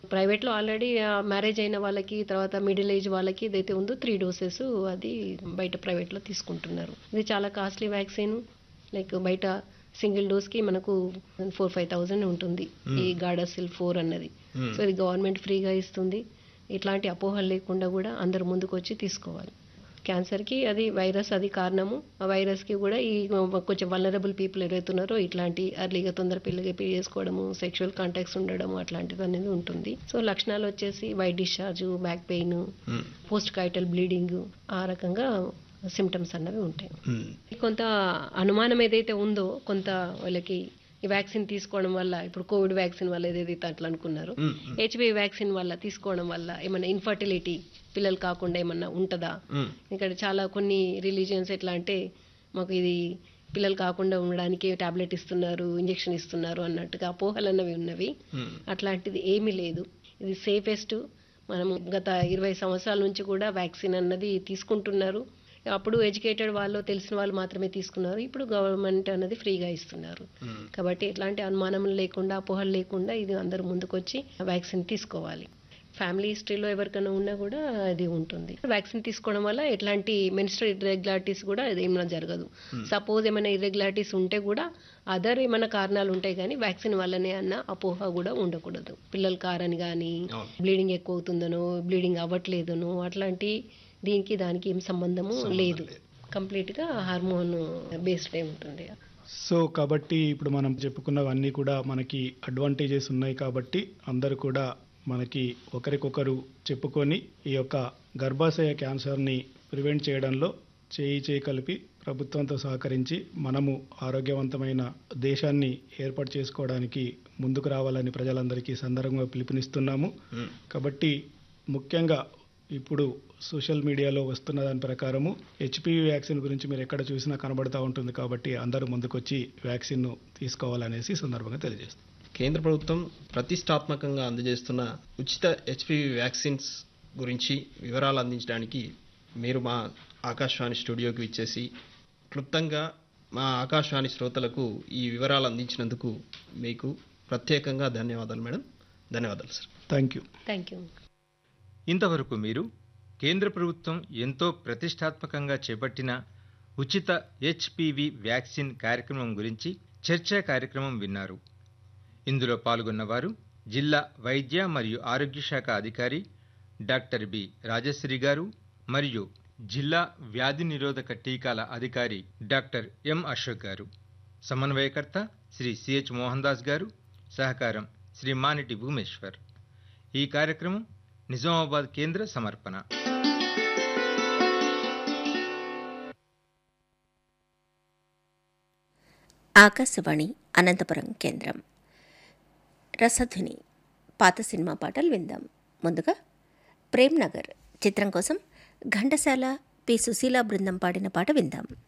ప్రైవేట్లో already marriage అయిన వాళ్ళకి తర్వాత మిడిల్ ఏజ్ వాళ్ళకి ఏదైతే ఉందో త్రీ డోసెస్ అది బయట ప్రైవేట్లో తీసుకుంటున్నారు ఇది చాలా కాస్ట్లీ వ్యాక్సిన్ లైక్ బయట సింగిల్ డోస్కి మనకు ఫోర్ ఫైవ్ థౌజండ్ ఉంటుంది ఈ గాడాసిల్ ఫోర్ అన్నది సో ఇది గవర్నమెంట్ ఫ్రీగా ఇస్తుంది ఇట్లాంటి అపోహలు లేకుండా కూడా అందరు ముందుకు వచ్చి తీసుకోవాలి క్యాన్సర్కి అది వైరస్ అది కారణము ఆ వైరస్కి కూడా ఈ కొంచెం వలనరబుల్ పీపుల్ ఎవరైతున్నారో ఇట్లాంటి అర్లీగా తొందర పిల్లగా పెళ్లి చేసుకోవడము సెక్షువల్ కాంటాక్ట్స్ ఉండడము అట్లాంటిది అనేది ఉంటుంది సో లక్షణాలు వచ్చేసి white discharge back pain post coital bleeding ఆ రకంగా సిమ్టమ్స్ అన్నవి ఉంటాయి కొంత అనుమానం ఏదైతే ఉందో కొంత వాళ్ళకి ఈ వ్యాక్సిన్ తీసుకోవడం వల్ల ఇప్పుడు కోవిడ్ వ్యాక్సిన్ వల్ల ఏదైతే అట్లా అనుకున్నారు హెచ్బి వ్యాక్సిన్ వల్ల తీసుకోవడం వల్ల ఏమైనా ఇన్ఫర్టిలిటీ పిల్లలు కాకుండా ఏమన్నా ఉంటుందా ఇక్కడ చాలా కొన్ని రిలీజియన్స్ ఎట్లా అంటే మాకు ఇది పిల్లలు కాకుండా ఉండడానికి టాబ్లెట్ ఇస్తున్నారు ఇంజెక్షన్ ఇస్తున్నారు అన్నట్టుగా అపోహలు అన్నవి ఉన్నవి అట్లాంటిది ఏమీ లేదు ఇది సేఫెస్ట్ మనం గత ఇరవై సంవత్సరాల నుంచి కూడా వ్యాక్సిన్ అన్నది తీసుకుంటున్నారు అప్పుడు ఎడ్యుకేటెడ్ వాళ్ళు తెలిసిన వాళ్ళు మాత్రమే తీసుకున్నారు ఇప్పుడు గవర్నమెంట్ అనేది ఫ్రీగా ఇస్తున్నారు కాబట్టి ఎట్లాంటి అనుమానం లేకుండా అపోహలు లేకుండా ఇది అందరూ ముందుకొచ్చి వ్యాక్సిన్ తీసుకోవాలి ఫ్యామిలీ హిస్టరీలో ఎవరికైనా ఉన్నా కూడా అది ఉంటుంది వ్యాక్సిన్ తీసుకోవడం వల్ల ఎట్లాంటి మెన్స్ట్రల్ ఇర్రెగ్యులారిటీస్ కూడా ఏమైనా జరగదు సపోజ్ ఏమైనా ఇర్రెగ్యులారిటీస్ ఉంటే కూడా అదర్ ఏమైనా కారణాలు ఉంటాయి కానీ వ్యాక్సిన్ వల్లనే అన్న అపోహ కూడా ఉండకూడదు పిల్లలు కారని కానీ బ్లీడింగ్ ఎక్కువ అవుతుందనో బ్లీడింగ్ అవ్వట్లేదనో అట్లాంటి దీనికి దానికి ఏం సంబంధము లేదు కంప్లీట్ గా హార్మోన్ బేస్డ్ ఉంటుంది సో కాబట్టి ఇప్పుడు మనం చెప్పుకున్నవన్నీ కూడా మనకి అడ్వాంటేజెస్ ఉన్నాయి కాబట్టి అందరూ కూడా మనకి ఒకరికొకరు చెప్పుకొని ఈ యొక్క గర్భాశయ క్యాన్సర్ని ప్రివెంట్ చేయడంలో చేయి చేయి కలిపి ప్రభుత్వంతో సహకరించి మనము ఆరోగ్యవంతమైన దేశాన్ని ఏర్పాటు చేసుకోవడానికి ముందుకు రావాలని ప్రజలందరికీ సందర్భంగా పిలుపునిస్తున్నాము కాబట్టి ముఖ్యంగా ఇప్పుడు సోషల్ మీడియాలో వస్తున్న దాని ప్రకారము హెచ్పివి వ్యాక్సిన్ గురించి మీరు ఎక్కడ చూసినా కనబడతా ఉంటుంది కాబట్టి అందరూ ముందుకొచ్చి వ్యాక్సిన్ను తీసుకోవాలనేసి ఈ సందర్భంగా తెలియజేస్తాం కేంద్ర ప్రభుత్వం ప్రతిష్టాత్మకంగా అందజేస్తున్న ఉచిత హెచ్పివి వ్యాక్సిన్స్ గురించి వివరాలు అందించడానికి మీరు మా ఆకాశవాణి స్టూడియోకి ఇచ్చేసి క్లుప్తంగా మా ఆకాశవాణి శ్రోతలకు ఈ వివరాలు అందించినందుకు మీకు ప్రత్యేకంగా ధన్యవాదాలు మేడం ధన్యవాదాలు sir thank you thank you ఇంతవరకు మీరు కేంద్ర ప్రభుత్వం ఎంతో ప్రతిష్టాత్మకంగా చేపట్టిన ఉచిత హెచ్పివి వ్యాక్సిన్ కార్యక్రమం గురించి చర్చా కార్యక్రమం విన్నారు ఇందులో పాల్గొన్నవారు జిల్లా వైద్య మరియు ఆరోగ్య శాఖ అధికారి డాక్టర్ బి రాజశ్రీ గారు మరియు జిల్లా వ్యాధి నిరోధక టీకాల అధికారి డాక్టర్ ఎం అశోక్ గారు సమన్వయకర్త శ్రీ సిహెచ్ మోహన్ దాస్ గారు సహకారం శ్రీ మానిటి భూమేశ్వర్ ఈ కార్యక్రమం నిజామాబాద్ కేంద్ర సమర్పణ ఆకాశవాణి అనంతపురం కేంద్రం రసధుని పాత సినిమా పాటలు విందాం ముందుగా ప్రేమ్ నగర్ చిత్రం కోసం ఘంటసాల పి సుశీల బృందం పాడిన పాట విందాం